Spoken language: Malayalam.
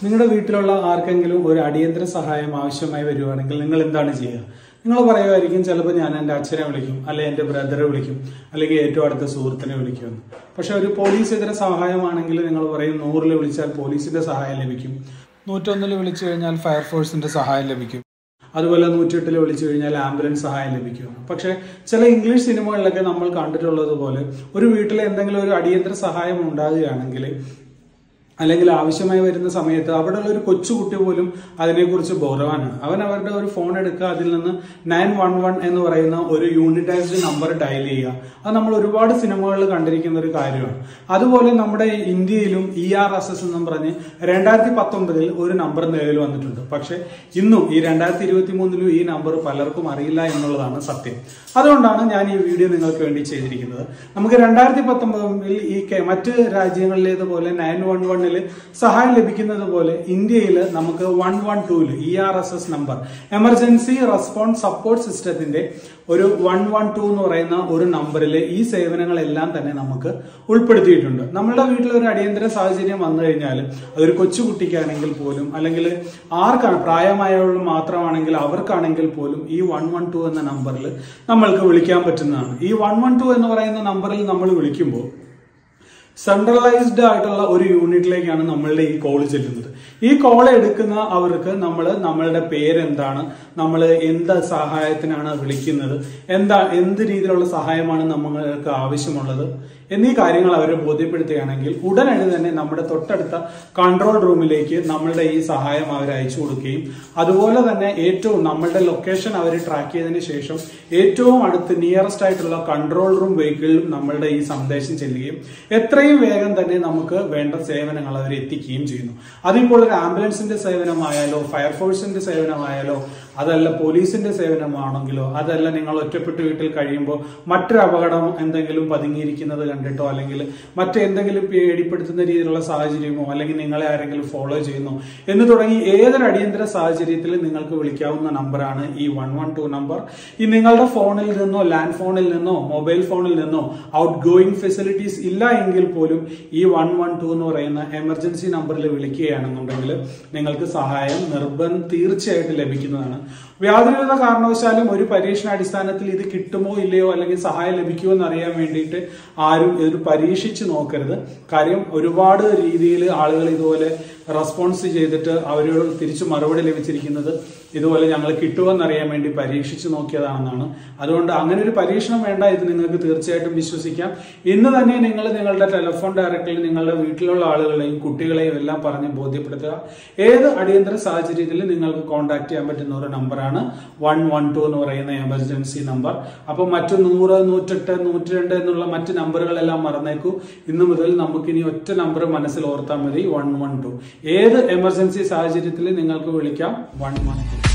നിങ്ങളുടെ വീട്ടിലുള്ള ആർക്കെങ്കിലും ഒരു അടിയന്തര സഹായം ആവശ്യമായി വരുവാണെങ്കിൽ നിങ്ങൾ എന്താണ് ചെയ്യുക നിങ്ങൾ പറയുമായിരിക്കും ചിലപ്പോൾ ഞാൻ എൻ്റെ അച്ഛനെ വിളിക്കും അല്ലെങ്കിൽ എൻ്റെ ബ്രദറെ വിളിക്കും അല്ലെങ്കിൽ ഏറ്റവും അടുത്ത സുഹൃത്തിനെ വിളിക്കുമെന്ന് പക്ഷെ ഒരു പോലീസ് ഇതര സഹായമാണെങ്കിൽ നിങ്ങൾ പറയും നൂറിൽ വിളിച്ചാൽ പോലീസിന്റെ സഹായം ലഭിക്കും നൂറ്റൊന്നിൽ വിളിച്ചു കഴിഞ്ഞാൽ ഫയർഫോഴ്സിന്റെ സഹായം ലഭിക്കും അതുപോലെ നൂറ്റെട്ടിൽ വിളിച്ചു കഴിഞ്ഞാൽ ആംബുലൻസ് സഹായം ലഭിക്കും പക്ഷെ ചില ഇംഗ്ലീഷ് സിനിമകളിലൊക്കെ നമ്മൾ കണ്ടിട്ടുള്ളത് പോലെ ഒരു വീട്ടിൽ എന്തെങ്കിലും ഒരു അടിയന്തര സഹായം ഉണ്ടാകുകയാണെങ്കിൽ അല്ലെങ്കിൽ ആവശ്യമായി വരുന്ന സമയത്ത് അവിടെയുള്ള ഒരു കൊച്ചുകുട്ടി പോലും അതിനെക്കുറിച്ച് ബോധവാനാണ് അവൻ അവരുടെ ഒരു ഫോൺ എടുക്കുക അതിൽ നിന്ന് നയൻ വൺ വൺ എന്ന് പറയുന്ന ഒരു യൂണിറ്റൈസ്ഡ് നമ്പർ ഡയൽ ചെയ്യുക അത് നമ്മൾ ഒരുപാട് സിനിമകളിൽ കണ്ടിരിക്കുന്ന ഒരു കാര്യമാണ് അതുപോലെ നമ്മുടെ ഇന്ത്യയിലും ഇ ആർ എസ് എസ് എന്നും പറഞ്ഞ് രണ്ടായിരത്തി പത്തൊമ്പതിൽ ഒരു നമ്പർ നിലവിൽ വന്നിട്ടുണ്ട് പക്ഷെ ഇന്നും ഈ രണ്ടായിരത്തി ഇരുപത്തി മൂന്നിലും ഈ നമ്പർ പലർക്കും അറിയില്ല എന്നുള്ളതാണ് സത്യം അതുകൊണ്ടാണ് ഞാൻ ഈ വീഡിയോ നിങ്ങൾക്ക് വേണ്ടി ചെയ്തിരിക്കുന്നത് നമുക്ക് രണ്ടായിരത്തി പത്തൊമ്പതിൽ ഈ കെ- മറ്റ് രാജ്യങ്ങളിലേതുപോലെ നയൻ വൺ വണ്ണിൽ സഹായം ലഭിക്കുന്നത് പോലെ ഇന്ത്യയിൽ നമുക്ക് വൺ വൺ ടൂല് E R S S number emergency response support സിസ്റ്റത്തിന്റെ ഒരു വൺ വൺ ടു എന്ന് പറയുന്ന ഒരു നമ്പറിൽ ഈ സേവനങ്ങളെല്ലാം തന്നെ നമുക്ക് ഉൾപ്പെടുത്തിയിട്ടുണ്ട് നമ്മളുടെ വീട്ടിൽ ഒരു അടിയന്തര സാഹചര്യം വന്നു കഴിഞ്ഞാൽ അതൊരു കൊച്ചുകുട്ടിക്കാണെങ്കിൽ പോലും അല്ലെങ്കിൽ ആർക്കാണ് പ്രായമായവർ മാത്രമാണെങ്കിൽ അവർക്കാണെങ്കിൽ പോലും ഈ വൺ വൺ ടു എന്ന നമ്പറിൽ നമ്മൾക്ക് വിളിക്കാൻ പറ്റുന്നതാണ് ഈ വൺ വൺ ടു എന്ന് പറയുന്ന നമ്പറിൽ നമ്മൾ വിളിക്കുമ്പോൾ സെൻട്രലൈസ്ഡ് ആയിട്ടുള്ള ഒരു യൂണിറ്റിലേക്കാണ് നമ്മളുടെ ഈ കോൾ ചെല്ലുന്നത് ഈ കോൾ എടുക്കുന്ന അവർക്ക് നമ്മൾ നമ്മളുടെ പേരെന്താണ് നമ്മൾ എന്ത് സഹായത്തിനാണ് വിളിക്കുന്നത് എന്താ എന്ത് രീതിയിലുള്ള സഹായമാണ് നമ്മൾക്ക് ആവശ്യമുള്ളത് എന്നീ കാര്യങ്ങൾ അവരെ ബോധ്യപ്പെടുത്തുകയാണെങ്കിൽ ഉടനടി തന്നെ നമ്മുടെ തൊട്ടടുത്ത കൺട്രോൾ റൂമിലേക്ക് നമ്മളുടെ ഈ സഹായം അവർ അയച്ചു കൊടുക്കുകയും അതുപോലെ തന്നെ ഏറ്റവും നമ്മളുടെ ലൊക്കേഷൻ അവർ ട്രാക്ക് ചെയ്തതിന് ശേഷം ഏറ്റവും അടുത്ത് നിയറസ്റ്റ് ആയിട്ടുള്ള കൺട്രോൾ റൂം വെഹിക്കിളിലും നമ്മളുടെ ഈ സന്ദേശം ചെല്ലുകയും എത്രയും വേഗം തന്നെ നമുക്ക് വേണ്ട സേവനങ്ങൾ അവർ എത്തിക്കുകയും ചെയ്യുന്നു അതിപ്പോൾ ഒരു ആംബുലൻസിന്റെ സേവനമായാലോ ഫയർഫോഴ്സിന്റെ സേവനമായാലോ അതല്ല പോലീസിന്റെ സേവനമാണെങ്കിലോ അതല്ല നിങ്ങൾ ഒറ്റപ്പെട്ട് വീട്ടിൽ കഴിയുമ്പോൾ മറ്റൊരു അപകടം എന്തെങ്കിലും പതുങ്ങിയിരിക്കുന്നത് കണ്ടിട്ടോ അല്ലെങ്കിൽ മറ്റെന്തെങ്കിലും പേടിപ്പെടുത്തുന്ന രീതിയിലുള്ള സാഹചര്യമോ അല്ലെങ്കിൽ നിങ്ങളെ ആരെങ്കിലും ഫോളോ ചെയ്യുന്നു എന്ന് തുടങ്ങി ഏതൊരു അടിയന്തര സാഹചര്യത്തിൽ നിങ്ങൾക്ക് വിളിക്കാവുന്ന നമ്പറാണ് ഈ വൺ വൺ ടു നമ്പർ ഈ നിങ്ങളുടെ ഫോണിൽ നിന്നോ ലാൻഡ് ഫോണിൽ നിന്നോ മൊബൈൽ ഫോണിൽ നിന്നോ ഔട്ട് ഗോയിങ് ഫെസിലിറ്റീസ് ഇല്ല എങ്കിൽ പോലും ഈ വൺ വൺ ടു എന്ന് പറയുന്ന എമർജൻസി നമ്പറിൽ വിളിക്കുകയാണെന്നുണ്ടെങ്കിൽ നിങ്ങൾക്ക് സഹായം നിർബന്ധം തീർച്ചയായിട്ടും ലഭിക്കുന്നതാണ് യാതൊരുവിധ കാരണവശാലും ഒരു പരീക്ഷണാടിസ്ഥാനത്തിൽ ഇത് കിട്ടുമോ ഇല്ലയോ അല്ലെങ്കിൽ സഹായം ലഭിക്കുമോ എന്ന് അറിയാൻ വേണ്ടിയിട്ട് ആരും ഇത് പരീക്ഷിച്ച് നോക്കരുത് കാര്യം ഒരുപാട് രീതിയിൽ ആളുകൾ ഇതുപോലെ റെസ്പോൺസ് ചെയ്തിട്ട് അവരോട് തിരിച്ചു മറുപടി ലഭിച്ചിരിക്കുന്നത് ഇതുപോലെ ഞങ്ങൾ കിട്ടുമെന്നറിയാൻ വേണ്ടി പരീക്ഷിച്ച് നോക്കിയതാണെന്നാണ് അതുകൊണ്ട് അങ്ങനെ ഒരു പരീക്ഷണം വേണ്ട ഇത് നിങ്ങൾക്ക് തീർച്ചയായിട്ടും വിശ്വസിക്കാം ഇന്ന് തന്നെ നിങ്ങൾ നിങ്ങളുടെ ടെലിഫോൺ ഡയറക്റ്റിൽ നിങ്ങളുടെ വീട്ടിലുള്ള ആളുകളെയും കുട്ടികളെയും എല്ലാം പറഞ്ഞ് ബോധ്യപ്പെടുത്തുക ഏത് അടിയന്തര സാഹചര്യത്തിൽ നിങ്ങൾക്ക് കോൺടാക്ട് ചെയ്യാൻ പറ്റുന്ന ഒരു നമ്പറാണ് വൺ വൺ ടു എന്ന് പറയുന്ന എമർജൻസി നമ്പർ അപ്പോൾ മറ്റു നൂറ് നൂറ്റെട്ട് നൂറ്റി രണ്ട് എന്നുള്ള മറ്റ് നമ്പറുകളെല്ലാം മറന്നേക്കൂ ഇന്നു മുതൽ നമുക്കിനി ഒറ്റ നമ്പർ മനസ്സിൽ ഓർത്താൽ മതി വൺ വൺ ടു ഏത് എമർജൻസി സാഹചര്യത്തിൽ നിങ്ങൾക്ക് വിളിക്കാം വൺ വൺ ടു